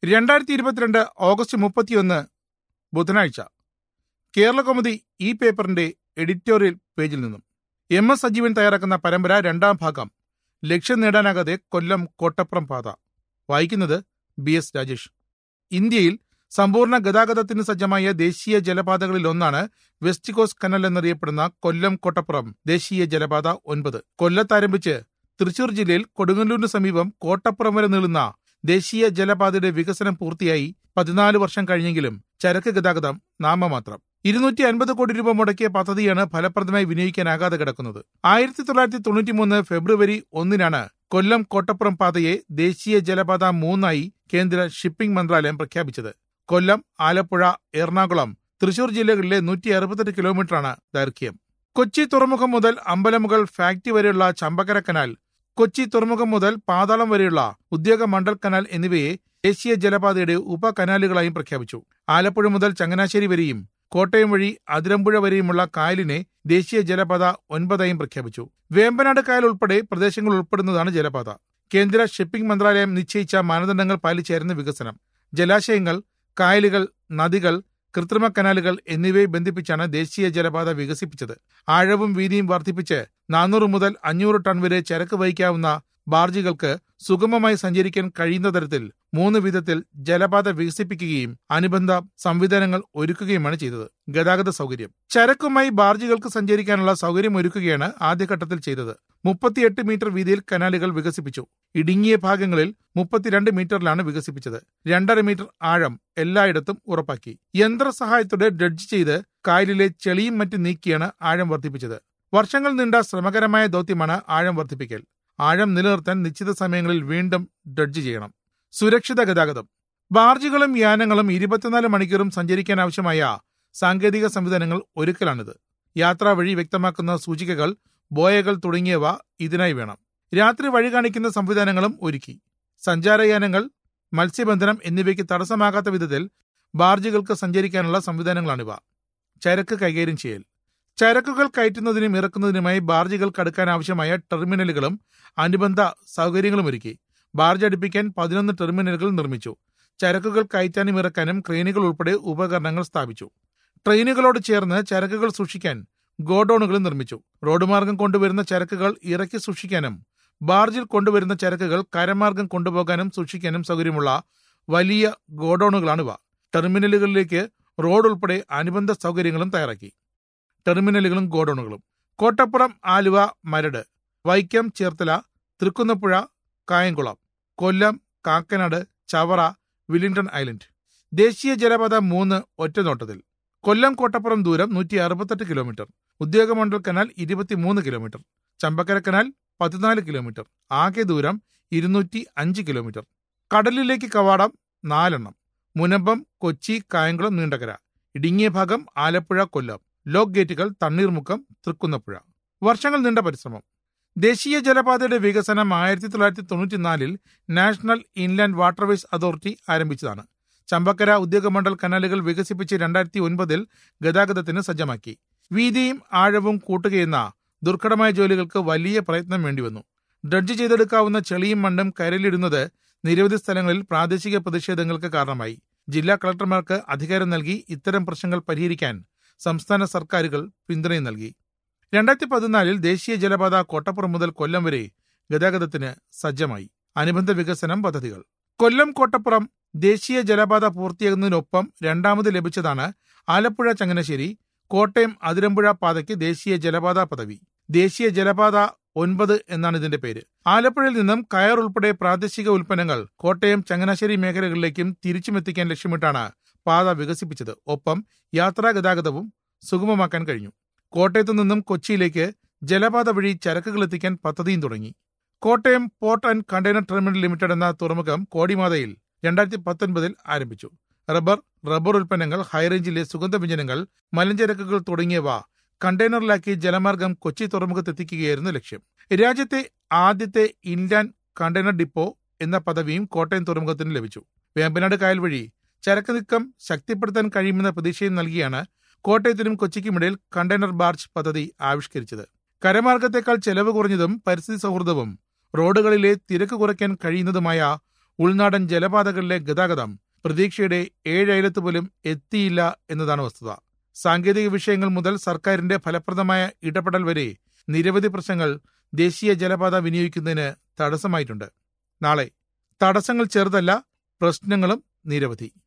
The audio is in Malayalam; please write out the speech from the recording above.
രണ്ടായിരത്തി ഇരുപത്തിരണ്ട് ഓഗസ്റ്റ് മുപ്പത്തിയൊന്ന് ബുധനാഴ്ച കേരള കൗമുദി ഈ പേപ്പറിന്റെ എഡിറ്റോറിയൽ പേജിൽ നിന്നും എം എസ് സജീവൻ തയ്യാറാക്കുന്ന പരമ്പര രണ്ടാം ഭാഗം ലക്ഷ്യം നേടാനാകാതെ കൊല്ലം കോട്ടപ്പുറം പാത വായിക്കുന്നത് ബി എസ് രാജേഷ് ഇന്ത്യയിൽ സമ്പൂർണ്ണ ഗതാഗതത്തിന് സജ്ജമായ ദേശീയ ജലപാതകളിൽ ഒന്നാണ് വെസ്റ്റ് കോസ്റ്റ് കനൽ എന്നറിയപ്പെടുന്ന കൊല്ലം കോട്ടപ്പുറം ദേശീയ ജലപാത ഒൻപത് കൊല്ലത്താരംഭിച്ച് തൃശൂർ ജില്ലയിൽ കൊടുങ്ങല്ലൂരിന് സമീപം കോട്ടപ്പുറം വരെ നീളുന്ന ദേശീയ ജലപാതയുടെ വികസനം പൂർത്തിയായി പതിനാല് വർഷം കഴിഞ്ഞെങ്കിലും ചരക്ക് ഗതാഗതം നാമമാത്രം ഇരുന്നൂറ്റി അൻപത് കോടി രൂപ മുടക്കിയ പദ്ധതിയാണ് ഫലപ്രദമായി വിനിയോഗിക്കാനാകാതെ കിടക്കുന്നത് ആയിരത്തി തൊള്ളായിരത്തി തൊണ്ണൂറ്റി മൂന്ന് ഫെബ്രുവരി ഒന്നിനാണ് കൊല്ലം കോട്ടപ്പുറം പാതയെ ദേശീയ ജലപാത മൂന്നായി കേന്ദ്ര ഷിപ്പിംഗ് മന്ത്രാലയം പ്രഖ്യാപിച്ചത് കൊല്ലം ആലപ്പുഴ എറണാകുളം തൃശൂർ ജില്ലകളിലെ നൂറ്റി അറുപത്തെട്ട് കിലോമീറ്ററാണ് ദൈർഘ്യം കൊച്ചി തുറമുഖം മുതൽ അമ്പലമുകൾ ഫാക്ടറി വരെയുള്ള ചമ്പക്കര കനാൽ കൊച്ചി തുറമുഖം മുതൽ പാതാളം വരെയുള്ള ഉദ്യോഗ മണ്ഡൽ കനാൽ എന്നിവയെ ദേശീയ ജലപാതയുടെ ഉപകനാലുകളായും പ്രഖ്യാപിച്ചു ആലപ്പുഴ മുതൽ ചങ്ങനാശ്ശേരി വരെയും കോട്ടയം വഴി അതിരമ്പുഴ വരെയുമുള്ള കായലിനെ ദേശീയ ജലപാത ഒൻപതായും പ്രഖ്യാപിച്ചു വേമ്പനാട് കായൽ ഉൾപ്പെടെ പ്രദേശങ്ങൾ ഉൾപ്പെടുന്നതാണ് ജലപാത കേന്ദ്ര ഷിപ്പിംഗ് മന്ത്രാലയം നിശ്ചയിച്ച മാനദണ്ഡങ്ങൾ പാലിച്ചായിരുന്നു വികസനം ജലാശയങ്ങൾ കായലുകൾ നദികൾ കൃത്രിമ കനാലുകൾ എന്നിവയെ ബന്ധിപ്പിച്ചാണ് ദേശീയ ജലപാത വികസിപ്പിച്ചത് ആഴവും വീതിയും വർദ്ധിപ്പിച്ച് നാനൂറ് മുതൽ അഞ്ഞൂറ് ടൺ വരെ ചരക്ക് വഹിക്കാവുന്ന ബാർജുകൾക്ക് സുഗമമായി സഞ്ചരിക്കാൻ കഴിയുന്ന തരത്തിൽ മൂന്ന് വിധത്തിൽ ജലപാത വികസിപ്പിക്കുകയും അനുബന്ധ സംവിധാനങ്ങൾ ഒരുക്കുകയുമാണ് ചെയ്തത് ഗതാഗത സൗകര്യം ചരക്കുമായി ബാർജുകൾക്ക് സഞ്ചരിക്കാനുള്ള സൗകര്യം ഒരുക്കുകയാണ് ആദ്യഘട്ടത്തിൽ ചെയ്തത് മുപ്പത്തിയെട്ട് മീറ്റർ വീതിയിൽ കനാലുകൾ വികസിപ്പിച്ചു ഇടുങ്ങിയ ഭാഗങ്ങളിൽ മുപ്പത്തിരണ്ട് മീറ്ററിലാണ് വികസിപ്പിച്ചത് രണ്ടര മീറ്റർ ആഴം എല്ലായിടത്തും ഉറപ്പാക്കി യന്ത്രസഹായത്തോടെ ഡ്രഡ്ജ് ചെയ്ത് കായലിലെ ചെളിയും മറ്റും നീക്കിയാണ് ആഴം വർദ്ധിപ്പിച്ചത് വർഷങ്ങൾ നീണ്ട ശ്രമകരമായ ദൗത്യമാണ് ആഴം വർദ്ധിപ്പിക്കൽ ആഴം നിലനിർത്താൻ നിശ്ചിത സമയങ്ങളിൽ വീണ്ടും ഡ്രഡ്ജ് ചെയ്യണം സുരക്ഷിത ഗതാഗതം ബാർജുകളും യാനങ്ങളും ഇരുപത്തിനാല് മണിക്കൂറും സഞ്ചരിക്കാൻ ആവശ്യമായ സാങ്കേതിക സംവിധാനങ്ങൾ ഒരുക്കലാണിത് യാത്രാ വഴി വ്യക്തമാക്കുന്ന സൂചികകൾ ബോയകൾ തുടങ്ങിയവ ഇതിനായി വേണം രാത്രി വഴി കാണിക്കുന്ന സംവിധാനങ്ങളും ഒരുക്കി സഞ്ചാരയാനങ്ങൾ മത്സ്യബന്ധനം എന്നിവയ്ക്ക് തടസ്സമാകാത്ത വിധത്തിൽ ബാർജുകൾക്ക് സഞ്ചരിക്കാനുള്ള സംവിധാനങ്ങളാണിവ ചരക്ക് കൈകാര്യം ചെയ്യൽ ചരക്കുകൾ കയറ്റുന്നതിനും ഇറക്കുന്നതിനുമായി ബാർജുകൾക്ക് അടുക്കാൻ ആവശ്യമായ ടെർമിനലുകളും അനുബന്ധ സൗകര്യങ്ങളും ഒരുക്കി ബാർജ് അടുപ്പിക്കാൻ പതിനൊന്ന് ടെർമിനലുകൾ നിർമ്മിച്ചു ചരക്കുകൾ കയറ്റാനും ഇറക്കാനും ക്രെയിനുകൾ ഉൾപ്പെടെ ഉപകരണങ്ങൾ സ്ഥാപിച്ചു ട്രെയിനുകളോട് ചേർന്ന് ചരക്കുകൾ സൂക്ഷിക്കാൻ ഗോഡൌണുകൾ നിർമ്മിച്ചു റോഡ് മാർഗം കൊണ്ടുവരുന്ന ചരക്കുകൾ ഇറക്കി സൂക്ഷിക്കാനും ബാർജിൽ കൊണ്ടുവരുന്ന ചരക്കുകൾ കരമാർഗം കൊണ്ടുപോകാനും സൂക്ഷിക്കാനും സൗകര്യമുള്ള വലിയ ഗോഡൌണുകളാണിവ ടെർമിനലുകളിലേക്ക് റോഡ് ഉൾപ്പെടെ അനുബന്ധ സൗകര്യങ്ങളും തയ്യാറാക്കി ടെർമിനലുകളും ഗോഡൌണുകളും കോട്ടപ്പുറം ആലുവ മരട് വൈക്കം ചേർത്തല തൃക്കുന്നപ്പുഴ കായംകുളം കൊല്ലം കാക്കനാട് ചവറ വില്ലിംഗ്ടൺ ഐലൻഡ് ദേശീയ ജലപാത മൂന്ന് ഒറ്റനോട്ടത്തിൽ കൊല്ലം കോട്ടപ്പുറം ദൂരം നൂറ്റി അറുപത്തെട്ട് കിലോമീറ്റർ ഉദ്യോഗമണ്ഡൽ കനാൽ ഇരുപത്തിമൂന്ന് കിലോമീറ്റർ ചമ്പക്കര കനാൽ പതിനാല് കിലോമീറ്റർ ആകെ ദൂരം ഇരുന്നൂറ്റി അഞ്ച് കിലോമീറ്റർ കടലിലേക്ക് കവാടം നാലെണ്ണം മുനമ്പം കൊച്ചി കായംകുളം നീണ്ടകര ഇടുങ്ങിയ ഭാഗം ആലപ്പുഴ കൊല്ലം ലോക്ക് ഗേറ്റുകൾ തണ്ണീർമുക്കം തൃക്കുന്നപ്പുഴ വർഷങ്ങൾ നീണ്ട പരിശ്രമം ദേശീയ ജലപാതയുടെ വികസനം ആയിരത്തി തൊള്ളായിരത്തി തൊണ്ണൂറ്റിനാലിൽ നാഷണൽ ഇൻലാൻഡ് വാട്ടർവേസ് അതോറിറ്റി ആരംഭിച്ചതാണ് ചമ്പക്കര ഉദ്യോഗമണ്ഡൽ കനാലുകൾ വികസിപ്പിച്ച് രണ്ടായിരത്തി ഒൻപതിൽ ഗതാഗതത്തിന് സജ്ജമാക്കി വീതിയും ആഴവും കൂട്ടുകയെന്ന ദുർഘടമായ ജോലികൾക്ക് വലിയ പ്രയത്നം വേണ്ടിവന്നു ഡ്രഡ്ജ് ചെയ്തെടുക്കാവുന്ന ചെളിയും മണ്ണും കരലിടുന്നത് നിരവധി സ്ഥലങ്ങളിൽ പ്രാദേശിക പ്രതിഷേധങ്ങൾക്ക് കാരണമായി ജില്ലാ കളക്ടർമാർക്ക് അധികാരം നൽകി ഇത്തരം പ്രശ്നങ്ങൾ പരിഹരിക്കാൻ സംസ്ഥാന സർക്കാരുകൾ പിന്തുണയും നൽകി രണ്ടായിരത്തി പതിനാലിൽ ദേശീയ ജലപാത കോട്ടപ്പുറം മുതൽ കൊല്ലം വരെ ഗതാഗതത്തിന് സജ്ജമായി അനുബന്ധ വികസനം പദ്ധതികൾ കൊല്ലം കോട്ടപ്പുറം ദേശീയ ജലപാത പൂർത്തിയാകുന്നതിനൊപ്പം രണ്ടാമത് ലഭിച്ചതാണ് ആലപ്പുഴ ചങ്ങനാശ്ശേരി കോട്ടയം അതിരമ്പുഴ പാതയ്ക്ക് ദേശീയ ജലപാത പദവി ദേശീയ ജലപാത ഒൻപത് എന്നാണ് ഇതിന്റെ പേര് ആലപ്പുഴയിൽ നിന്നും കയർ ഉൾപ്പെടെ പ്രാദേശിക ഉൽപ്പന്നങ്ങൾ കോട്ടയം ചങ്ങനാശ്ശേരി മേഖലകളിലേക്കും തിരിച്ചുമെത്തിക്കാൻ ലക്ഷ്യമിട്ടാണ് പാത വികസിപ്പിച്ചത് ഒപ്പം യാത്രാ ഗതാഗതവും സുഗമമാക്കാൻ കഴിഞ്ഞു കോട്ടയത്തു നിന്നും കൊച്ചിയിലേക്ക് ജലപാത വഴി ചരക്കുകൾ എത്തിക്കാൻ പദ്ധതിയും തുടങ്ങി Kottayam port and container terminal limited എന്ന തുറമുഖം കോടിമാതയിൽ രണ്ടായിരത്തി പത്തൊൻപതിൽ ആരംഭിച്ചു റബ്ബർ റബ്ബർ ഉൽപ്പന്നങ്ങൾ ഹൈറേഞ്ചിലെ സുഗന്ധവ്യഞ്ജനങ്ങൾ മലഞ്ചരക്കുകൾ തുടങ്ങിയവ കണ്ടെയ്നറിലാക്കി ജലമാർഗം കൊച്ചി തുറമുഖത്തെത്തിക്കുകയായിരുന്നു ലക്ഷ്യം രാജ്യത്തെ ആദ്യത്തെ ഇൻലാൻഡ് കണ്ടെയ്നർ ഡിപ്പോ എന്ന പദവിയും കോട്ടയം തുറമുഖത്തിന് ലഭിച്ചു വേമ്പനാട് കായൽ വഴി ചരക്ക് നീക്കം ശക്തിപ്പെടുത്താൻ കഴിയുമെന്ന പ്രതീക്ഷയും നൽകിയാണ് കോട്ടയത്തിനും കൊച്ചിക്കുമിടയിൽ കണ്ടെയ്നർ ബാർജ് പദ്ധതി ആവിഷ്കരിച്ചത് കരമാർഗത്തേക്കാൾ ചെലവ് കുറഞ്ഞതും പരിസ്ഥിതി സൗഹൃദവും റോഡുകളിലെ തിരക്ക് കുറയ്ക്കാൻ കഴിയുന്നതുമായ ഉൾനാടൻ ജലപാതകളിലെ ഗതാഗതം പ്രതീക്ഷയുടെ ഏഴയലത്ത് പോലും എത്തിയില്ല എന്നതാണ് വസ്തുത സാങ്കേതിക വിഷയങ്ങൾ മുതൽ സർക്കാരിന്റെ ഫലപ്രദമായ ഇടപെടൽ വരെ നിരവധി പ്രശ്നങ്ങൾ ദേശീയ ജലപാത വിനിയോഗിക്കുന്നതിന് തടസ്സമായിട്ടുണ്ട് നാളെ തടസ്സങ്ങൾ ചെറുതല്ല പ്രശ്നങ്ങളും നിരവധി